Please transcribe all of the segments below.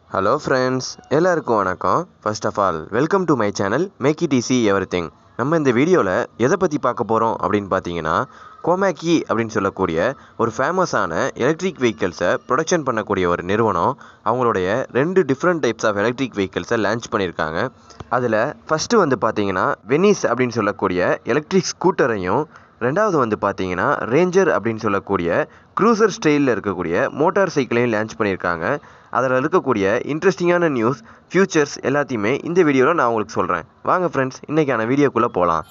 hello friends எல்லாருக்கும் வணக்கம் first of all welcome to my channel make it easy everything நம்ம இந்த வீடியோவில் எதை பற்றி பார்க்க போகிறோம் அப்படின்னு பார்த்தீங்கன்னா கோமேக்கி அப்படின்னு சொல்லக்கூடிய ஒரு ஃபேமஸான எலக்ட்ரிக் வெஹிக்கிள்ஸை ப்ரொடக்ஷன் பண்ணக்கூடிய ஒரு நிறுவனம் அவங்களுடைய ரெண்டு டிஃப்ரெண்ட் டைப்ஸ் ஆஃப் எலக்ட்ரிக் வெஹிக்கிள்ஸை லான்ச் பண்ணியிருக்காங்க அதில் ஃபஸ்ட்டு வந்து பார்த்தீங்கன்னா வெனிஸ் அப்படின்னு சொல்லக்கூடிய எலக்ட்ரிக் ஸ்கூட்டரையும் ரெண்டாவது வந்து பார்த்தீங்கன்னா ரேஞ்சர் அப்படின்னு சொல்லக்கூடிய க்ரூசர் ஸ்டைலில் இருக்கக்கூடிய மோட்டார் சைக்கிளையும் லான்ச் பண்ணியிருக்காங்க அதில் இருக்கக்கூடிய இன்ட்ரெஸ்டிங்கான நியூஸ் ஃபியூச்சர்ஸ் எல்லாத்தையுமே இந்த வீடியோவில் நான் உங்களுக்கு சொல்கிறேன் வாங்க ஃப்ரெண்ட்ஸ் இன்றைக்கான வீடியோக்குள்ளே போகலாம்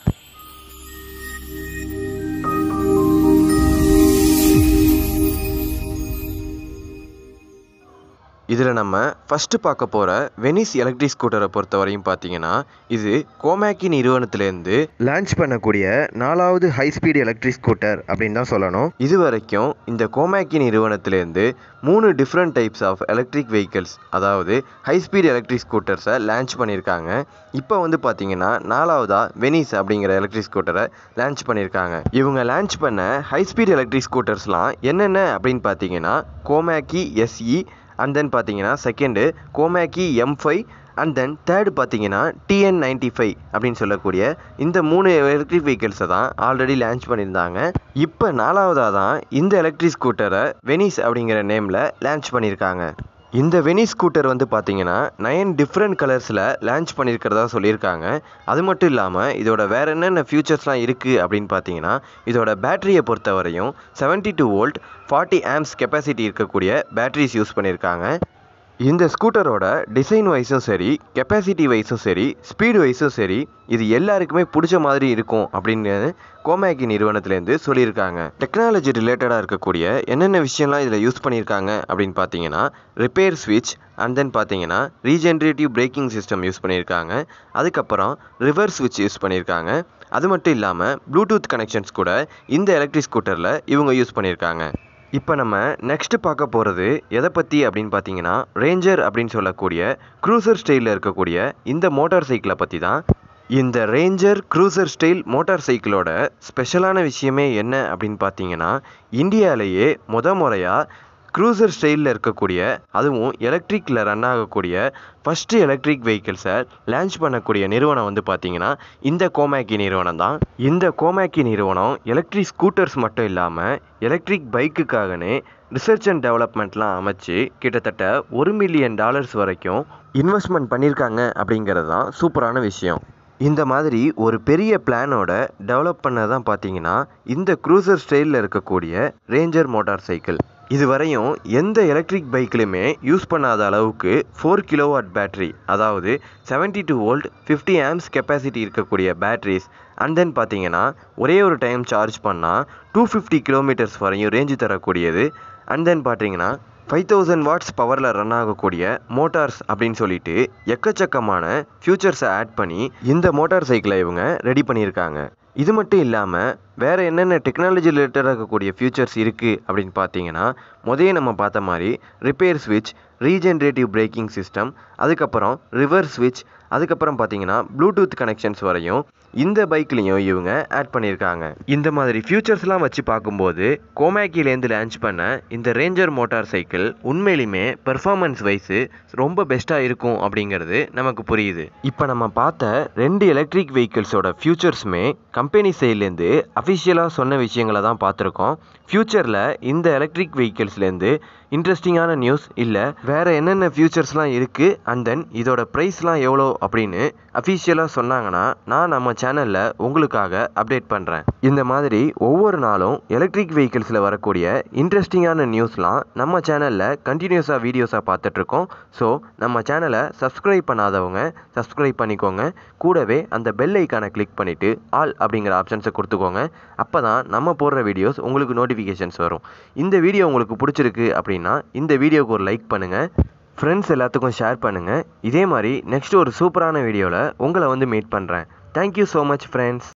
இதில் நம்ம ஃபஸ்ட்டு பார்க்க போகிற வெனிஸ் எலக்ட்ரிக் ஸ்கூட்டரை பொறுத்தவரையும் பார்த்தீங்கன்னா இது கோமேக்கி நிறுவனத்திலேருந்து லான்ச் பண்ணக்கூடிய நாலாவது ஹை ஸ்பீட் எலக்ட்ரிக் ஸ்கூட்டர் அப்படின்னு தான் சொல்லணும் இது வரைக்கும் இந்த கோமேக்கி நிறுவனத்திலேருந்து மூணு different types of electric vehicles அதாவது ஹை ஸ்பீட் எலக்ட்ரிக் ஸ்கூட்டர்ஸை லான்ச் பண்ணியிருக்காங்க இப்போ வந்து பார்த்தீங்கன்னா நாலாவதாக வெனிஸ் அப்படிங்கிற எலக்ட்ரிக் ஸ்கூட்டரை லான்ச் பண்ணியிருக்காங்க இவங்க லான்ச் பண்ண ஹை ஸ்பீட் எலக்ட்ரிக் ஸ்கூட்டர்ஸ்லாம் என்னென்ன அப்படின்னு பார்த்தீங்கன்னா கோமேக்கி எஸ்இ அண்ட் தென் பார்த்தீங்கன்னா second Komaki M five and then third பார்த்தீங்கன்னா டிஎன் நைன்டி ஃபைவ் அப்படின்னு சொல்லக்கூடிய இந்த மூணு எலக்ட்ரிக் வெஹிக்கிள்ஸை தான் ஆல்ரெடி லான்ச் பண்ணியிருந்தாங்க இப்போ நாலாவதாக தான் இந்த எலக்ட்ரிக் ஸ்கூட்டரை வெனிஸ் அப்படிங்கிற நேமில் லான்ச் பண்ணியிருக்காங்க இந்த வெனிஸ் ஸ்கூட்டர் வந்து பார்த்தீங்கன்னா நயன் டிஃப்ரெண்ட் கலர்ஸில் லான்ச் பண்ணியிருக்கிறதா சொல்லியிருக்காங்க அது மட்டும் இல்லாமல் இதோட வேறு என்னென்ன ஃபியூச்சர்ஸ்லாம் இருக்குது அப்படின்னு பார்த்தீங்கன்னா இதோட பேட்டரியை பொறுத்தவரையும் seventy two volt forty amps capacity இருக்கக்கூடிய பேட்டரிஸ் யூஸ் பண்ணியிருக்காங்க இந்த ஸ்கூட்டரோட டிசைன் வைஸும் சரி கெப்பாசிட்டி வைஸும் சரி ஸ்பீடு வைஸும் சரி இது எல்லாருக்குமே பிடிச்ச மாதிரி இருக்கும் அப்படின்னு கோமேக்கி நிறுவனத்துலேருந்து சொல்லியிருக்காங்க டெக்னாலஜி ரிலேட்டடாக இருக்கக்கூடிய என்னென்ன விஷயம்லாம் இதில் யூஸ் பண்ணியிருக்காங்க அப்படின்னு பார்த்தீங்கன்னா ரிப்பேர் ஸ்விட்ச் அண்ட் தென் பார்த்தீங்கன்னா ரீஜென்ரேட்டிவ் பிரேக்கிங் சிஸ்டம் யூஸ் பண்ணியிருக்காங்க அதுக்கப்புறம் ரிவர்ஸ் ஸ்விட்ச் யூஸ் பண்ணியிருக்காங்க அது மட்டும் இல்லாமல் ப்ளூடூத் கனெக்ஷன்ஸ் கூட இந்த எலக்ட்ரிக் ஸ்கூட்டரில் இவங்க யூஸ் பண்ணியிருக்காங்க இப்போ நம்ம நெக்ஸ்ட்டு பார்க்க போகிறது எதை பற்றி அப்படின்னு பார்த்தீங்கன்னா ரேஞ்சர் அப்படின்னு சொல்லக்கூடிய க்ரூசர் ஸ்டைலில் இருக்கக்கூடிய இந்த மோட்டார் சைக்கிளை பற்றி தான் இந்த ரேஞ்சர் க்ரூசர் ஸ்டைல் மோட்டார் சைக்கிளோட ஸ்பெஷலான விஷயமே என்ன அப்படின்னு பார்த்தீங்கன்னா இந்தியாவிலேயே முத முறையாக க்ரூசர் ஸ்டைலில் இருக்கக்கூடிய அதுவும் எலக்ட்ரிக்கில் ரன் ஆகக்கூடிய ஃபஸ்ட்டு எலக்ட்ரிக் வெஹிக்கிள்ஸை லான்ச் பண்ணக்கூடிய நிறுவனம் வந்து பார்த்தீங்கன்னா இந்த கோமேக்கி நிறுவனம் தான் இந்த கோமேக்கி நிறுவனம் எலக்ட்ரிக் ஸ்கூட்டர்ஸ் மட்டும் இல்லாமல் எலக்ட்ரிக் பைக்குக்காகனே ரிசர்ச் அண்ட் டெவலப்மெண்ட்லாம் அமைச்சு கிட்டத்தட்ட ஒரு மில்லியன் டாலர்ஸ் வரைக்கும் இன்வெஸ்ட்மெண்ட் பண்ணியிருக்காங்க அப்படிங்கிறது தான் சூப்பரான விஷயம் இந்த மாதிரி ஒரு பெரிய பிளானோட டெவலப் பண்ணதான் பார்த்தீங்கன்னா இந்த க்ரூசர் ஸ்டைலில் இருக்கக்கூடிய ரேஞ்சர் மோட்டார் சைக்கிள் இதுவரையும் எந்த எலக்ட்ரிக் பைக்லையுமே யூஸ் பண்ணாத அளவுக்கு ஃபோர் கிலோவாட் பேட்டரி அதாவது seventy two volt fifty amps capacity இருக்கக்கூடிய பேட்டரிஸ் அண்ட் தென் பார்த்தீங்கன்னா ஒரே ஒரு டைம் சார்ஜ் பண்ணால் டூ ஃபிஃப்டி கிலோமீட்டர்ஸ் வரையும் ரேஞ்சு தரக்கூடியது அண்ட் தென் பார்த்தீங்கன்னா ஃபைவ் தௌசண்ட் வாட்ஸ் பவரில் ரன் ஆகக்கூடிய மோட்டார்ஸ் அப்படின்னு சொல்லிட்டு எக்கச்சக்கமான ஃபியூச்சர்ஸை ஆட் பண்ணி இந்த மோட்டார் சைக்கிளை இவங்க ரெடி பண்ணியிருக்காங்க இது மட்டும் இல்லாமல் வேறு என்னென்ன டெக்னாலஜி ரிலேட்டடாக இருக்கக்கூடிய ஃபியூச்சர்ஸ் இருக்குது அப்படின்னு பார்த்தீங்கன்னா முதலே நம்ம பார்த்த மாதிரி ரிப்பேர் ஸ்விட்ச் ரீஜென்ரேட்டிவ் பிரேக்கிங் சிஸ்டம் அதுக்கப்புறம் ரிவர்ஸ் ஸ்விட்ச் அதுக்கப்புறம் பார்த்தீங்கன்னா ப்ளூடூத் கனெக்ஷன்ஸ் வரையும் இந்த பைக்லேயும் இவங்க ஆட் பண்ணியிருக்காங்க இந்த மாதிரி ஃபியூச்சர்ஸ்லாம் வச்சு பார்க்கும்போது கோமேக்கிலேருந்து லான்ச் பண்ண இந்த ரேஞ்சர் மோட்டார் சைக்கிள் உண்மையிலுமே பெர்ஃபார்மன்ஸ் வைஸு ரொம்ப பெஸ்ட்டாக இருக்கும் அப்படிங்கிறது நமக்கு புரியுது இப்போ நம்ம பார்த்த ரெண்டு எலக்ட்ரிக் வெஹிக்கிள்ஸோட ஃபியூச்சர்ஸுமே கம்பெனி சைட்லேருந்து அஃபிஷியலாக சொன்ன விஷயங்களை தான் பார்த்துருக்கோம் ஃப்யூச்சரில் இந்த எலக்ட்ரிக் வெஹிக்கிள்ஸ்லேருந்து இன்ட்ரெஸ்டிங்கான நியூஸ் இல்லை வேறு என்னென்ன ஃபியூச்சர்ஸ்லாம் இருக்குது அண்ட் தென் இதோட ப்ரைஸ்லாம் எவ்வளோ அப்படின்னு அஃபிஷியலாக சொன்னாங்கன்னா நான் நம்ம சேனலில் உங்களுக்காக அப்டேட் பண்ணுறேன் இந்த மாதிரி ஒவ்வொரு நாளும் எலக்ட்ரிக் வெஹிக்கிள்ஸில் வரக்கூடிய இன்ட்ரெஸ்டிங்கான நியூஸ்லாம் நம்ம சேனலில் கண்டினியூஸாக வீடியோஸாக பார்த்துட்ருக்கோம் ஸோ நம்ம சேனலை சப்ஸ்கிரைப் பண்ணாதவங்க சப்ஸ்கிரைப் பண்ணிக்கோங்க கூடவே அந்த பெல் ஐக்கானை கிளிக் பண்ணிவிட்டு ஆல் அப்படிங்கிற ஆப்ஷன்ஸை கொடுத்துக்கோங்க அப்போ தான் நம்ம போடுற வீடியோஸ் உங்களுக்கு நோட்டிஃபிகேஷன்ஸ் வரும் இந்த வீடியோ உங்களுக்கு பிடிச்சிருக்கு அப்படின்னா இந்த வீடியோவுக்கு ஒரு லைக் பண்ணுங்கள் ஃப்ரெண்ட்ஸ் எல்லாத்துக்கும் ஷேர் பண்ணுங்கள் இதே மாதிரி நெக்ஸ்ட் ஒரு சூப்பரான வீடியோவில் உங்களை வந்து மீட் பண்ணுறேன் தேங்க்யூ ஸோ மச் ஃப்ரெண்ட்ஸ்